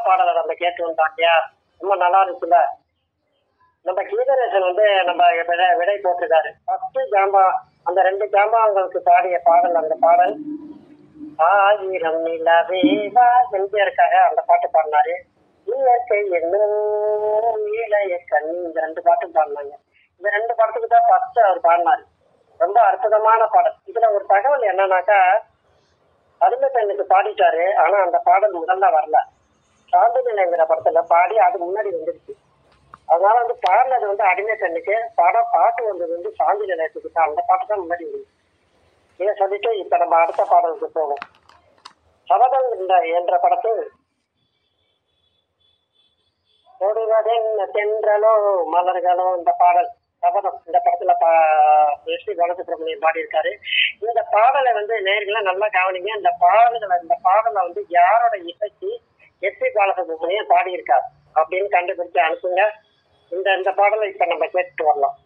பாடலை நம்ம கேட்டு வந்தோம் இல்லையா ரொம்ப நல்லா இருந்துச்சுல நம்ம கீதரேசன் வந்து நம்ம விடை விடை போட்டிருக்காரு பத்து ஜாம்பா அந்த ரெண்டு ஜாம்பாங்களுக்கு பாடிய பாடல் அந்த பாடல் ஆயிரம் நிலவே வா எம்ஜிஆருக்காக அந்த பாட்டு பாடினாரு இயற்கை என்னும் இளைய கண்ணி இந்த ரெண்டு பாட்டும் பாடினாங்க இந்த ரெண்டு படத்துக்கு தான் ஃபர்ஸ்ட் அவர் பாடினாரு ரொம்ப அற்புதமான பாடல் இதுல ஒரு தகவல் என்னன்னாக்கா அருமை பெண்ணுக்கு பாடிட்டாரு ஆனா அந்த பாடல் முதல்ல வரல சாந்தினிலைங்கிற படத்துல பாடி அது முன்னாடி வந்துருச்சு அதனால வந்து பாடினது வந்து அடிமை பெண்ணுக்கு படம் பாட்டு வந்தது வந்து சாந்தி நிலையத்துக்கு தான் அந்த பாட்டு தான் முன்னாடி வருது இதை சொல்லிட்டு இப்ப நம்ம அடுத்த பாடலுக்கு போவோம் சபதம் இந்த என்ற படத்தில் ஓடுவதென்ன தென்றலோ மலர்களோ இந்த பாடல் சபதம் இந்த படத்துல பா எஸ் பி பாலசுப்ரமணியம் பாடியிருக்காரு இந்த பாடலை வந்து நேர்களை நல்லா கவனிங்க இந்த பாடல்களை இந்த பாடலை வந்து யாரோட இசைக்கு எஸ் பி பாலசுப்ரமணியம் பாடியிருக்காரு அப்படின்னு கண்டுபிடிச்சு அனுப்புங்க இந்த இந்த பாடலை இப்ப நம்ம கேட்டுட்டு வரலாம்